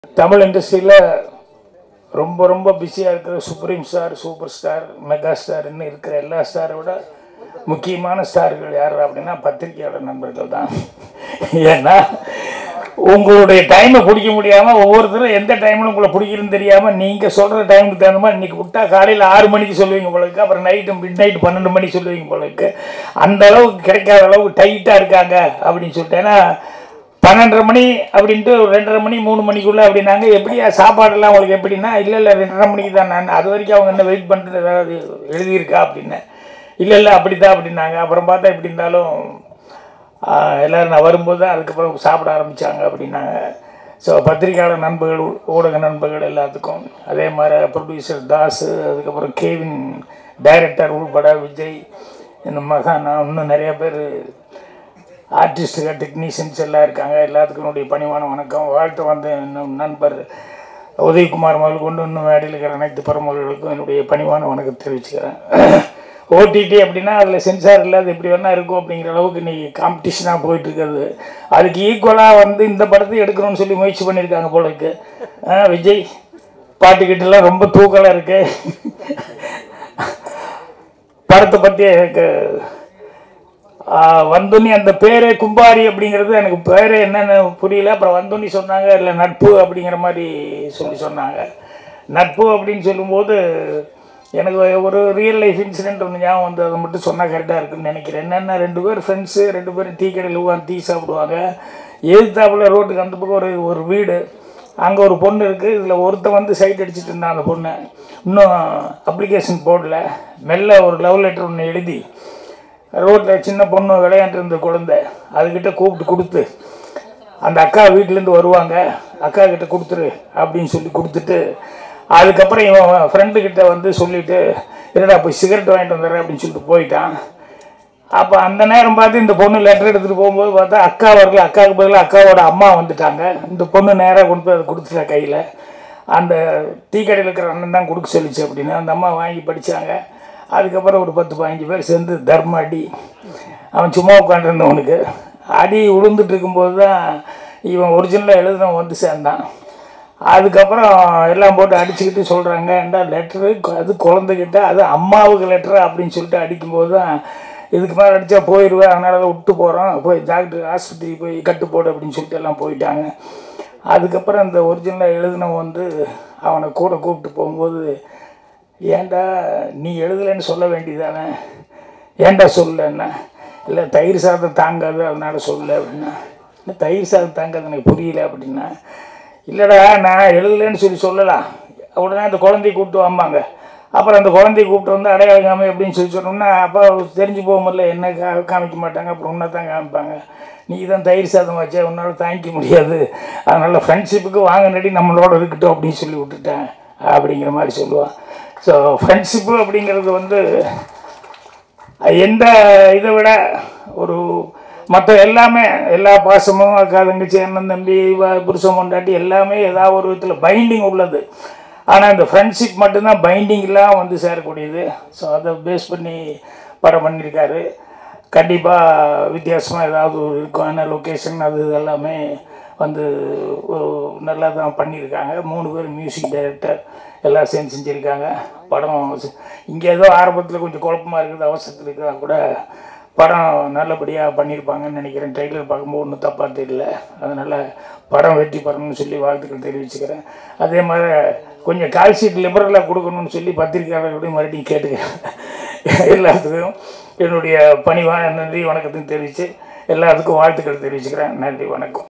தமிழ் இண்டஸ்ட்ரியில் ரொம்ப ரொம்ப பிஸியாக இருக்கிற supreme star super star mega ஸ்டார்னு இருக்கிற எல்லா ஸ்டாரை விட முக்கியமான ஸ்டார்கள் யார் அப்படின்னா பத்திரிகையாளர் நண்பர்கள் தான் ஏன்னா உங்களுடைய டைமை பிடிக்க முடியாமல் ஒவ்வொருத்தரும் எந்த டைமில் உங்களை பிடிக்குன்னு தெரியாமல் நீங்கள் சொல்கிற டைமுக்கு தகுந்த மாதிரி இன்றைக்கி விட்டா காலையில் ஆறு மணிக்கு சொல்லுவீங்க போலருக்கு அப்புறம் நைட்டு மிட் நைட் பன்னெண்டு மணிக்கு சொல்லுவீங்க போலருக்கு அந்த அளவுக்கு கிடைக்காத அளவுக்கு டைட்டாக இருக்காங்க அப்படின்னு சொல்லிட்டு ஏன்னா பன்னெண்டரை மணி அப்படின்ட்டு ஒரு ரெண்டரை மணி மூணு மணிக்குள்ளே அப்படின்னாங்க எப்படியா சாப்பாடெல்லாம் உங்களுக்கு எப்படின்னா இல்லை இல்லை ரெண்டரை மணிக்கு தான் நான் அது வரைக்கும் அவங்க என்ன வெயிட் பண்ணிட்டு ஏதாவது எழுதியிருக்கா அப்படின்னு இல்லை இல்லை அப்படி தான் அப்படின்னாங்க அப்புறம் பார்த்தா எப்படி இருந்தாலும் ஆஹ், எல்லாரும் நான் வரும்போது தான் அதுக்கப்புறம் சாப்பிட ஆரம்பித்தாங்க அப்படின்னாங்க ஸோ பத்திரிக்கையாளர் நண்பர்கள் ஊடக நண்பர்கள் எல்லாத்துக்கும் அதே மாதிரி ப்ரொடியூசர் தாஸ் அதுக்கப்புறம் கேவின் டைரக்டர் உள்பட விஜய் இந்த மகானா இன்னும் நிறைய பேர் ஆர்டிஸ்ட்டுகள் டெக்னீஷியன்ஸ் எல்லாம் இருக்காங்க எல்லாத்துக்கும் என்னுடைய பணிவான வணக்கம் வாழ்த்து வந்த இன்னும் நண்பர் உதயகுமார் முதல் கொண்டு இன்னும் மேடையில் இருக்கிற அனைத்து பரம்பரைகளுக்கும் என்னுடைய பணிவான வணக்கத்தை தெரிவிச்சுக்கிறேன் ஓடிடி அப்படின்னா அதில் சென்சார் இல்லாத எப்படி வேணா இருக்கும் அப்படிங்கிற அளவுக்கு இன்னைக்கு காம்படிஷனாக போயிட்டு இருக்கிறது அதுக்கு ஈக்குவலாக வந்து இந்த படத்தை எடுக்கணும்னு சொல்லி முயற்சி பண்ணியிருக்காங்க போல இருக்கு ஆ, விஜய் பாட்டுக்கிட்டலாம் ரொம்ப தூக்கலாக இருக்கு படத்தை பற்றி எனக்கு ஆஹ் வந்தோன்னி அந்த பேரே கும்பாரி அப்படிங்கிறது எனக்கு பேரே என்னன்னு புரியல அப்புறம் வந்தோன்னி சொன்னாங்க இல்லை நட்பு அப்படிங்கிற மாதிரி சொல்லி சொன்னாங்க நட்பு அப்படின்னு சொல்லும்போது எனக்கு ஒரு ரியல் லைஃப் இன்சிடென்ட் ஒன்று ஞாபகம் வந்து அதை மட்டும் சொன்னால் கரெக்டாக இருக்குன்னு நினைக்கிறேன் என்னென்ன ரெண்டு பேர் ஃப்ரெண்ட்ஸு ரெண்டு பேரும் டீ கடையில் உட்காந்து டீ சாப்பிடுவாங்க எதிர்த்தாப்புல ரோட்டுக்கு அந்த பக்கம் ஒரு ஒரு வீடு அங்கே ஒரு பொண்ணு இருக்குது இதில் ஒருத்தன் வந்து சைட் அடிச்சிட்டு இருந்தான் அந்த பொண்ணு இன்னும் அப்ளிகேஷன் போடல மெல்ல ஒரு லவ் லெட்டர் ஒன்று எழுதி ரோட்டில் சின்ன பொண்ணு விளையாண்டு இருந்த குழந்தை அதுக்கிட்ட கூப்பிட்டு கொடுத்து அந்த அக்கா வீட்டிலேருந்து வருவாங்க அக்கா கிட்ட கொடுத்துரு அப்படின்னு சொல்லி கொடுத்துட்டு அதுக்கப்புறம் இவன் ஃப்ரெண்டுக்கிட்ட வந்து சொல்லிட்டு என்னடா போய் சிகரெட் வாங்கிட்டு வந்துடுறேன் அப்படின்னு சொல்லிட்டு போயிட்டான் அப்போ அந்த நேரம் பார்த்து இந்த பொண்ணு லெட்டர் எடுத்துகிட்டு போகும்போது பார்த்தா அக்கா வரல அக்காவுக்கு பதிலாக அக்காவோட அம்மா வந்துட்டாங்க இந்த பொண்ணு நேராக கொண்டு போய் அதை கொடுத்துட்டா கையில் அந்த டீ கடையில் இருக்கிற அண்ணன் தான் கொடுக்க சொல்லிச்சு அப்படின்னு அந்த அம்மா வாங்கி படித்தாங்க அதுக்கப்புறம் ஒரு பத்து பதினஞ்சு பேர் சேர்ந்து தர்ம அடி அவன் சும்மா உட்காந்துருந்தவனுக்கு அடி விழுந்துட்டு இருக்கும்போது தான் இவன் ஒரிஜினலாக எழுதுனவன் வந்து சேர்ந்தான் அதுக்கப்புறம் எல்லாம் போட்டு அடிச்சுக்கிட்டு சொல்கிறாங்க ஏண்டா லெட்ரு அது குழந்தைகிட்ட அது அம்மாவுக்கு லெட்ரு அப்படின்னு சொல்லிட்டு அடிக்கும்போது தான் இதுக்கு மேலே அடித்தா போயிடுவேன் அதனால தான் விட்டு போகிறோம் போய் டாக்டர் ஆஸ்பத்திரி போய் கட்டு போடு அப்படின்னு சொல்லிட்டு எல்லாம் போயிட்டாங்க அதுக்கப்புறம் இந்த ஒரிஜினலாக எழுதினவன் வந்து அவனை கூட கூப்பிட்டு போகும்போது ஏன்டா நீ எழுதலைன்னு சொல்ல வேண்டியதானே ஏன்டா சொல்லலைன்னா இல்லை தயிர் சாதம் தாங்காது அதனால சொல்லலை அப்படின்னா இல்லை தயிர் சாதம் தாங்காது எனக்கு புரியல அப்படின்னா இல்லைடா நான் எழுதலைன்னு சொல்லி சொல்லலாம் உடனே அந்த குழந்தைய கூப்பிட்டு வாம்பாங்க அப்புறம் அந்த குழந்தைய கூப்பிட்டு வந்து அடையாளம் காமி அப்படின்னு சொல்லி சொன்னோம்னா அப்போ தெரிஞ்சு போகும்போது என்ன கா காமிக்க மாட்டாங்க அப்புறம் உன்னை தான் காமிப்பாங்க நீ தான் தயிர் சாதம் வச்சே உன்னால் தாங்கிக்க முடியாது அதனால் ஃப்ரெண்ட்ஷிப்புக்கு வாங்க நடி நம்மளோட இருக்கட்டும் அப்படின்னு சொல்லி விட்டுட்டேன் அப்படிங்கிற மாதிரி சொல்லுவான் ஸோ ஃப்ரெண்ட்ஷிப்பு அப்படிங்கிறது வந்து எந்த இதை விட ஒரு மற்ற எல்லாமே எல்லா பாசமும் அக்கா தங்கச்சி அண்ணன் தம்பி வ- புருஷன் கொண்டாட்டி எல்லாமே ஏதாவது ஒரு விதத்தில் பைண்டிங் உள்ளது ஆனால் இந்த ஃப்ரெண்ட்ஷிப் மட்டும்தான் பைண்டிங் இல்லாமல் வந்து சேரக்கூடியது ஸோ அதை பேஸ் பண்ணி படம் பண்ணியிருக்காரு கண்டிப்பாக வித்தியாசமாக ஏதாவது ஒரு இருக்கும் ஆனால் லொக்கேஷன் அது இது எல்லாமே வந்து ஒரு நல்லா தான் பண்ணியிருக்காங்க மூணு பேர் மியூசிக் டைரக்டர் எல்லாம் சேர்ந்து செஞ்சுருக்காங்க படம் இங்கே ஏதோ ஆரம்பத்தில் கொஞ்சம் குழப்பமாக இருக்குது அவசரத்தில் இருக்கிறதா கூட படம் நல்லபடியாக பண்ணியிருப்பாங்கன்னு நினைக்கிறேன் ட்ரெய்லர் பார்க்கும்போது ஒன்றும் தப்பாக தெரியல அதனால் படம் வெற்றி பெறணும்னு சொல்லி வாழ்த்துக்கள் தெரிவிச்சுக்கிறேன் அதே மாதிரி கொஞ்சம் கால் ஷீட் லிபரலாக கொடுக்கணும்னு சொல்லி பத்திரிக்கையாளர்களையும் மறுபடியும் கேட்டுக்கிறேன் எல்லாத்துக்கும் என்னுடைய பணிவான நன்றி வணக்கத்தையும் தெரிவித்து எல்லாத்துக்கும் வாழ்த்துக்கள் தெரிவிச்சுக்கிறேன் நன்றி வணக்கம்